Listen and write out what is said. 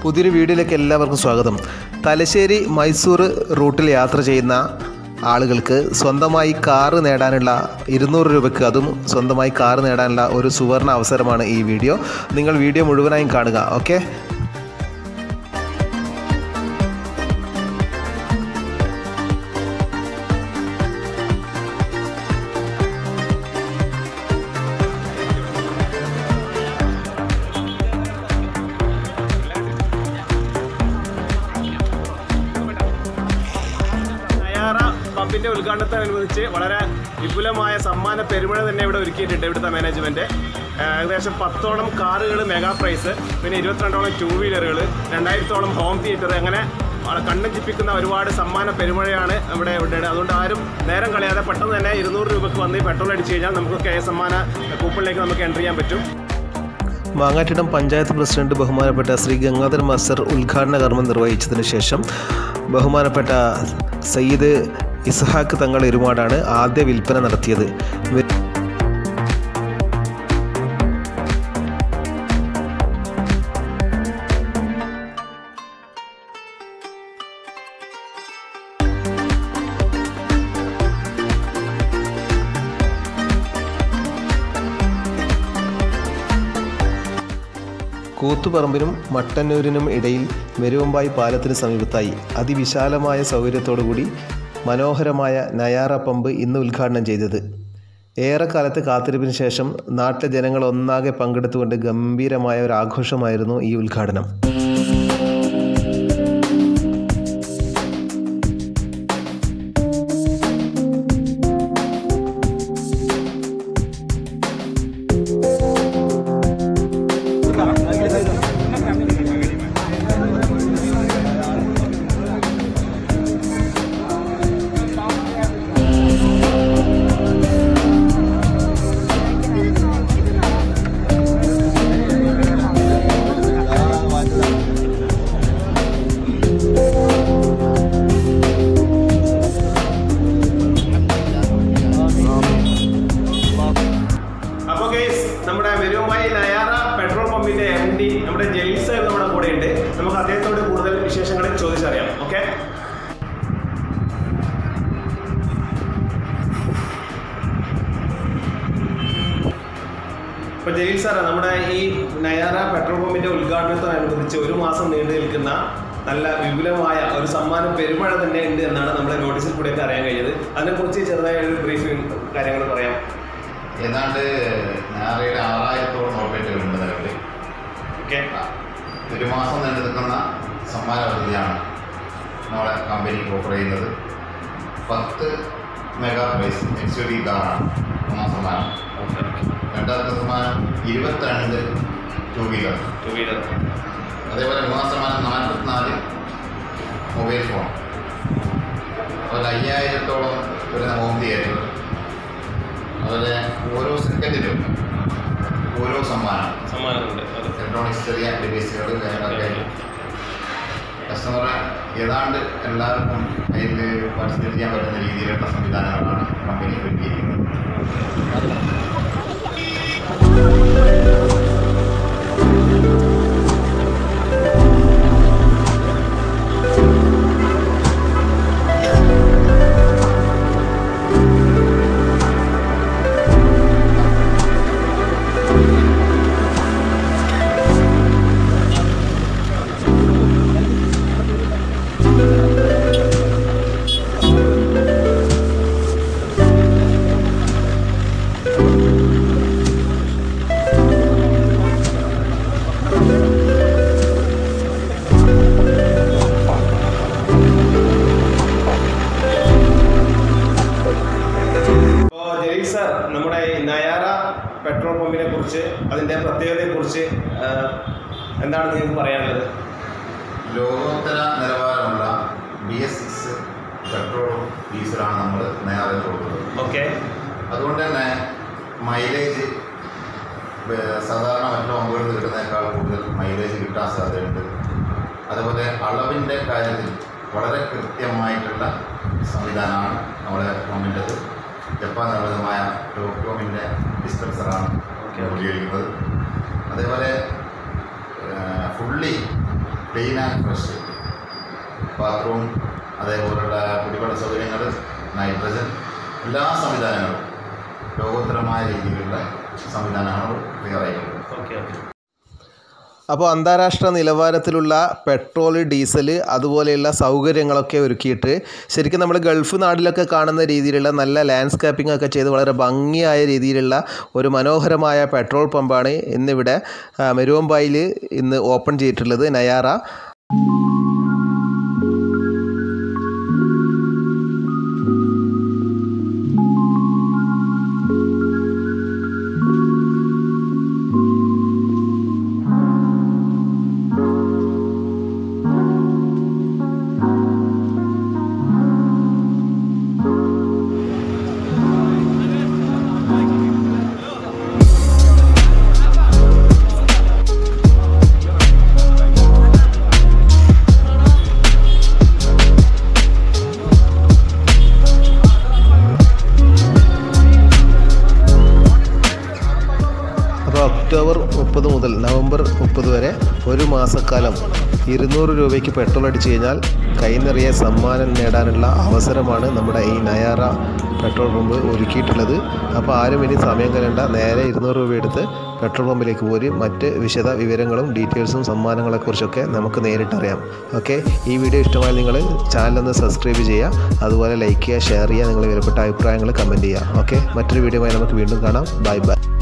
പുതിയൊരു വീഡിയോയിലേക്ക് എല്ലാവർക്കും സ്വാഗതം തലശ്ശേരി മൈസൂർ റൂട്ടിൽ യാത്ര ചെയ്യുന്ന ആളുകൾക്ക് സ്വന്തമായി കാറ് നേടാനുള്ള ഇരുന്നൂറ് രൂപയ്ക്ക് അതും സ്വന്തമായി കാറ് നേടാനുള്ള ഒരു സുവർണ അവസരമാണ് ഈ വീഡിയോ നിങ്ങൾ വീഡിയോ മുഴുവനായും കാണുക ഓക്കെ നയാറ പബ്ബിന്റെ ഉദ്ഘാടനത്തോടനുബന്ധിച്ച് വളരെ വിപുലമായ സമ്മാന പെരുമഴ തന്നെ ഇവിടെ ഒരുക്കിയിട്ടുണ്ട് ഇവിടുത്തെ മാനേജ്മെന്റ് ഏകദേശം പത്തോളം കാറുകൾ മെഗാ പ്രൈസ് പിന്നെ ഇരുപത്തിരണ്ടോളം ടൂ വീലറുകൾ രണ്ടായിരത്തോളം ഹോം തിയേറ്റർ അങ്ങനെ വളരെ കണ്ണും ചിപ്പിക്കുന്ന ഒരുപാട് സമ്മാന പെരുമഴയാണ് ഇവിടെ ഇവിടെ അതുകൊണ്ട് ആരും നേരം കളയാതെ പെട്ടെന്ന് തന്നെ ഇരുന്നൂറ് രൂപയ്ക്ക് വന്ന് പെട്രോൾ അടിച്ചു കഴിഞ്ഞാൽ നമുക്ക് കെ സമ്മാന കൂപ്പണിലേക്ക് നമുക്ക് എൻ്റർ ചെയ്യാൻ പറ്റും മാങ്ങാട്ടിടം പഞ്ചായത്ത് പ്രസിഡന്റ് ബഹുമാനപ്പെട്ട ശ്രീ ഗംഗാധർ മാസ്റ്റർ ഉദ്ഘാടന കർമ്മം നിർവഹിച്ചതിന് ശേഷം ബഹുമാനപ്പെട്ട സയ്യിദ് ഇസ്ഹാഖ് തങ്ങൾ ഇരുമാടാണ് ആദ്യ വിൽപ്പന നടത്തിയത് വെ- കൂത്തുപറമ്പിനും മട്ടന്നൂരിനും ഇടയിൽ മെരുവമ്പായി പാലത്തിന് സമീപത്തായി അതിവിശാലമായ സൗകര്യത്തോടുകൂടി മനോഹരമായ നയാറ പമ്പ് ഇന്ന് ഉദ്ഘാടനം ചെയ്തത് ഏറെക്കാലത്ത് കാത്തിരിപ്പിന് ശേഷം നാട്ടിലെ ജനങ്ങൾ ഒന്നാകെ പങ്കെടുത്തുകൊണ്ട് ഗംഭീരമായ ഒരു ആഘോഷമായിരുന്നു ഈ ഉദ്ഘാടനം അപ്പോൾ കേസ് നമ്മുടെ മെരുവുമായി നയാറ പെട്രോൾ പമ്പിന്റെ എം ഡി നമ്മുടെ ജെയിൽസ് നമ്മുടെ കൂടെ ഉണ്ട് നമുക്ക് അദ്ദേഹത്തോട് കൂടുതൽ വിശേഷങ്ങൾ ചോദിച്ചറിയാം ഓക്കെ ഇപ്പൊ ജലീൽ സാറേ നമ്മുടെ ഈ നയാറ പെട്രോൾ പമ്പിന്റെ ഉദ്ഘാടനത്തോടനുബന്ധിച്ച് ഒരു മാസം നീണ്ടു നിൽക്കുന്ന നല്ല വിപുലമായ ഒരു സമ്മാനം പെരുമഴ തന്നെ ഉണ്ട് എന്നാണ് നമ്മുടെ നോട്ടീസിൽ കൂടെയൊക്കെ അറിയാൻ കഴിഞ്ഞത് അതിനെക്കുറിച്ച് ചെറുതായ ഒരു ബ്രീഫിംഗ് കാര്യങ്ങൾ പറയാം ഏതാണ്ട് ഞായറയുടെ ആറായിരത്തോളം ഔട്ട്ലെറ്റുകൾ ഉണ്ട് നിലവിൽ ഓക്കെ ഒരു മാസം നീണ്ടു നിൽക്കുന്ന സമ്മാന പദ്ധതിയാണ് നമ്മളെ കമ്പനി ഓഫർ ചെയ്യുന്നത് പത്ത് mega prize X U V കാറാണ് ഒന്നാം സമ്മാനം രണ്ടാമത്തെ സമ്മാനം ഇരുപത്തിരണ്ട് ടൂ വീലർ ടു വീലർ അതേപോലെ മൂന്നാം സമ്മാനം നാൽപ്പത്തിനാല് മൊബൈൽ ഫോൺ അതുപോലെ അയ്യായിരത്തോളം വരുന്ന ഹോം തിയേറ്റർ അതുപോലെ ഓരോ സെക്കൻഡിലും ഓരോ സമ്മാനം സമ്മാനമുണ്ട് അത് ഇലക്ട്രോണിക്സ് ചെറിയ ഡിവൈസുകൾ കാര്യങ്ങളൊക്കെ കസ്റ്റമറെ ഏതാണ്ട് എല്ലാവർക്കും അതിൽ പാർട്ടിസിപ്പേറ്റ് ചെയ്യാൻ പറ്റുന്ന രീതിയിലുള്ള സംവിധാനങ്ങളാണ് കമ്പനി ഒരുക്കിയിരിക്കുന്നത് അപ്പോൾ ജലീൽ സാർ നമ്മുടെ ഈ നയാറ പെട്രോൾ പമ്പിനെ കുറിച്ച് അതിൻ്റെ പ്രത്യേകതയെ കുറിച്ച് എന്താണ് നിങ്ങൾക്ക് പറയാനുള്ളത് ലോകോത്തര നിലവാരമുള്ള ബി എസ് സിക്സ് പെട്രോളും ഡീസലാണ് നമ്മൾ നേരെ കൊടുക്കുന്നത് ഓക്കെ അതുകൊണ്ട് തന്നെ മൈലേജ് വേ- സാധാരണ മറ്റു പമ്പുകളിൽ നിന്ന് കിട്ടുന്നതിനേക്കാൾ കൂടുതൽ മൈലേജ് കിട്ടാൻ സാധ്യതയുണ്ട് അതുപോലെ അളവിൻ്റെ കാര്യത്തിൽ വളരെ കൃത്യമായിട്ടുള്ള സംവിധാനമാണ് നമ്മുടെ പമ്പിൻ്റെത് ജപ്പാൻ നിർമ്മിതമായ ടോക്യോമിൻ്റെ ഡിസ്പെൻസറാണ് ഉപയോഗിക്കുന്നത് അതേപോലെ fully clean and fresh bathroom അതേപോലുള്ള കുടിവെള്ള സൗകര്യങ്ങൾ നൈട്രജൻ എല്ലാ സംവിധാനങ്ങളും ലോകോത്തരമായ രീതിയിലുള്ള സംവിധാനങ്ങൾ തയ്യാറായിട്ടുണ്ട് ഓക്കെ ഓക്കെ അപ്പോൾ അന്താരാഷ്ട്ര നിലവാരത്തിലുള്ള പെട്രോൾ ഡീസൽ അതുപോലെയുള്ള സൗകര്യങ്ങളൊക്കെ ഒരുക്കിയിട്ട് ശരിക്കും നമ്മൾ ഗൾഫ് നാട്ടിലൊക്കെ കാണുന്ന രീതിയിലുള്ള നല്ല ലാൻഡ്സ്കേപ്പിംഗ് ഒക്കെ ചെയ്ത് വളരെ ഭംഗിയായ രീതിയിലുള്ള ഒരു മനോഹരമായ പെട്രോൾ പമ്പാണ് ഇന്നിവിടെ ആ, മെരുവമ്പായിൽ ഇന്ന് ഓപ്പൺ ചെയ്തിട്ടുള്ളത് നയാറ അപ്പോൾ ഒക്ടോബർ മുപ്പത് മുതൽ നവംബർ മുപ്പത് വരെ ഒരു മാസക്കാലം ഇരുന്നൂറ് രൂപയ്ക്ക് പെട്രോൾ അടിച്ചു കഴിഞ്ഞാൽ കൈ നിറയെ സമ്മാനം നേടാനുള്ള അവസരമാണ് നമ്മുടെ ഈ നയാറ പെട്രോൾ പമ്പ് ഒരുക്കിയിട്ടുള്ളത് അപ്പോൾ ആരും ഇനി സമയം കലണ്ട നേരെ ഇരുന്നൂറ് രൂപ എടുത്ത് പെട്രോൾ പമ്പിലേക്ക് പോരി മറ്റ് വിശദ വിവരങ്ങളും ഡീറ്റെയിൽസും സമ്മാനങ്ങളെക്കുറിച്ചൊക്കെ നമുക്ക് നേരിട്ടറിയാം ഓക്കെ ഈ വീഡിയോ ഇഷ്ടമായി നിങ്ങൾ ചാനലൊന്ന് സബ്സ്ക്രൈബ് ചെയ്യുക അതുപോലെ ലൈക്ക് ചെയ്യുക ഷെയർ ചെയ്യുക നിങ്ങൾ വിലപ്പെട്ട അഭിപ്രായങ്ങൾ കമൻറ്റ് ചെയ്യുക ഓക്കെ മറ്റൊരു വീഡിയോയുമായി നമുക്ക് വീണ്ടും കാണാം ബൈ ബൈ